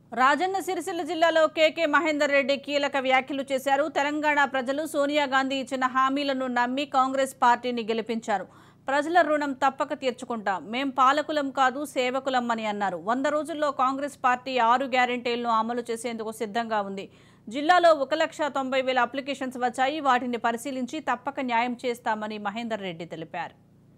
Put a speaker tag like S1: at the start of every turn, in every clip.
S1: రాజన్న సిరిసిల్ల జిల్లాలో కేకే మహేందర్ రెడ్డి కీలక వ్యాఖ్యలు చేశారు తెలంగాణ ప్రజలు సోనియా గాంధీ ఇచ్చిన హామీలను నమ్మి కాంగ్రెస్ పార్టీని గెలిపించారు ప్రజల రుణం తప్పక తీర్చుకుంటాం మేం పాలకులం కాదు సేవకులం అని అన్నారు వంద రోజుల్లో కాంగ్రెస్ పార్టీ ఆరు గ్యారెంటీలను అమలు చేసేందుకు సిద్ధంగా ఉంది జిల్లాలో ఒక లక్ష తొంభై వేల అప్లికేషన్స్ వచ్చాయి వాటిని పరిశీలించి తప్పక న్యాయం చేస్తామని మహేందర్ రెడ్డి తెలిపారు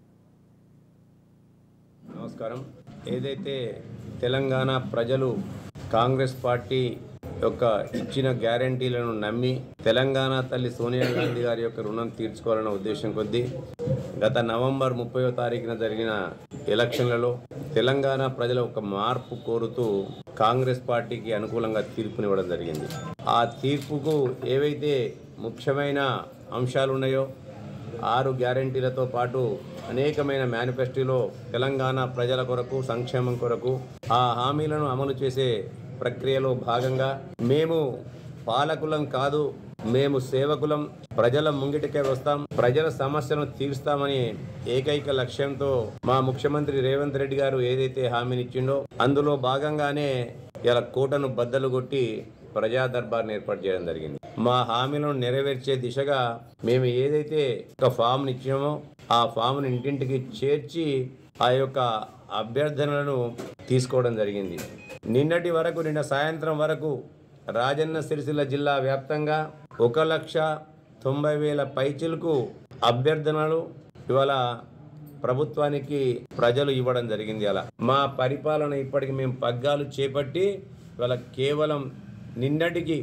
S2: నమస్కారం ఏదైతే తెలంగాణ ప్రజలు కాంగ్రెస్ పార్టీ యొక్క ఇచ్చిన గ్యారంటీలను నమ్మి తెలంగాణ తల్లి సోనియా గాంధీ గారి యొక్క రుణం తీర్చుకోవాలన్న ఉద్దేశం కొద్దీ గత నవంబర్ ముప్పయో తారీఖున జరిగిన ఎలక్షన్లలో తెలంగాణ ప్రజల ఒక మార్పు కోరుతూ కాంగ్రెస్ పార్టీకి అనుకూలంగా తీర్పునివ్వడం జరిగింది ఆ తీర్పుకు ఏవైతే ముఖ్యమైన అంశాలు ఉన్నాయో ఆరు గ్యారంటీలతో పాటు అనేకమైన మేనిఫెస్టోలో తెలంగాణ ప్రజల కొరకు సంక్షేమం కొరకు ఆ హామీలను అమలు చేసే ప్రక్రియలో భాగంగా మేము పాలకులం కాదు మేము సేవకులం ప్రజల ముంగిటికే వస్తాం ప్రజల సమస్యలను తీరుస్తామని ఏకైక లక్ష్యంతో మా ముఖ్యమంత్రి రేవంత్ రెడ్డి గారు ఏదైతే హామీని ఇచ్చిండో అందులో భాగంగానే ఇలా కోటను బద్దలు కొట్టి ప్రజా దర్బార్ని ఏర్పాటు చేయడం జరిగింది మా హామీలను నెరవేర్చే దిశగా మేము ఏదైతే ఒక ఫామ్ని ఇచ్చామో ఆ ఫామ్ని ఇంటింటికి చేర్చి ఆ యొక్క అభ్యర్థనలను తీసుకోవడం జరిగింది నిన్నటి వరకు నిన్న సాయంత్రం వరకు రాజన్న సిరిసిల్ల జిల్లా వ్యాప్తంగా ఒక లక్ష తొంభై వేల పైచిలకు అభ్యర్థనలు ఇవాళ ప్రభుత్వానికి ప్రజలు ఇవ్వడం జరిగింది అలా మా పరిపాలన ఇప్పటికి మేము పగ్గాలు చేపట్టి ఇవాళ కేవలం నిన్నటికి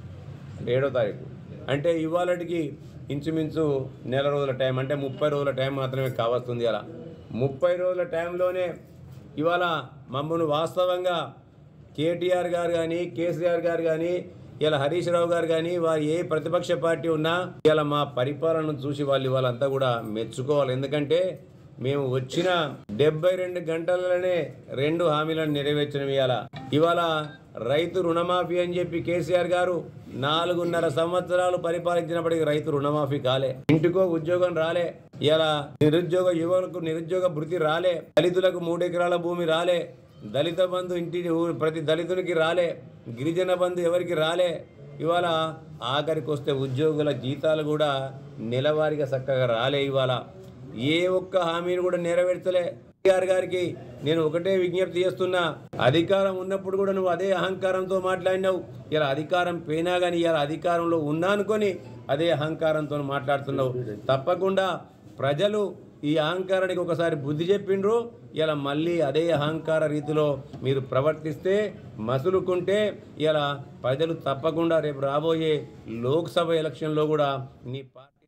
S2: ఏడో తారీఖు అంటే ఇవాళకి ఇంచుమించు నెల రోజుల టైం అంటే ముప్పై రోజుల టైం మాత్రమే కావస్తుంది అలా ముప్పై రోజుల టైంలోనే ఇవాళ మమ్మల్ని వాస్తవంగా కేటీఆర్ గారు కానీ కేసీఆర్ గారు కానీ ఇలా హరీష్ రావు గారు కానీ వారు ఏ ప్రతిపక్ష పార్టీ ఉన్నా ఇలా మా పరిపాలనను చూసి వాళ్ళు వాళ్ళంతా కూడా మెచ్చుకోవాలి ఎందుకంటే మేము వచ్చిన డెబ్బై రెండు గంటలలోనే రెండు హామీలను నెరవేర్చడం ఇవాళ ఇవాళ రైతు రుణమాఫీ అని చెప్పి కేసీఆర్ గారు నాలుగున్నర సంవత్సరాలు పరిపాలించినప్పటికీ రైతు రుణమాఫీ కాలే ఇంటికో ఉద్యోగం రాలే ఇలా నిరుద్యోగ యువకులకు నిరుద్యోగ భృతి రాలే దళితులకు మూడు ఎకరాల భూమి రాలే దళిత బంధు ఇంటి ఊ- ప్రతి దళితునికి రాలే గిరిజన బంధు ఎవరికి రాలే ఇవాళ ఆఖరికి వస్తే ఉద్యోగుల జీతాలు కూడా నెలవారీగా చక్కగా రాలే ఇవాళ ఏ ఒక్క హామీని కూడా నెరవేర్చలే కేసీఆర్ గారికి నేను ఒకటే విజ్ఞప్తి చేస్తున్నా అధికారం ఉన్నప్పుడు కూడా నువ్వు అదే అహంకారంతో మాట్లాడినావు ఇలా అధికారం పోయినా కానీ ఇలా అధికారంలో ఉన్నా అనుకొని అదే అహంకారంతో మాట్లాడుతున్నావు తప్పకుండా ప్రజలు ఈ అహంకారానికి ఒకసారి బుద్ధి చెప్పిండ్రు ఇలా మళ్ళీ అదే అహంకార రీతిలో మీరు ప్రవర్తిస్తే మసులుకుంటే ఇలా ప్రజలు తప్పకుండా రేపు రాబోయే లోక్సభ ఎలక్షన్లో కూడా నీ పా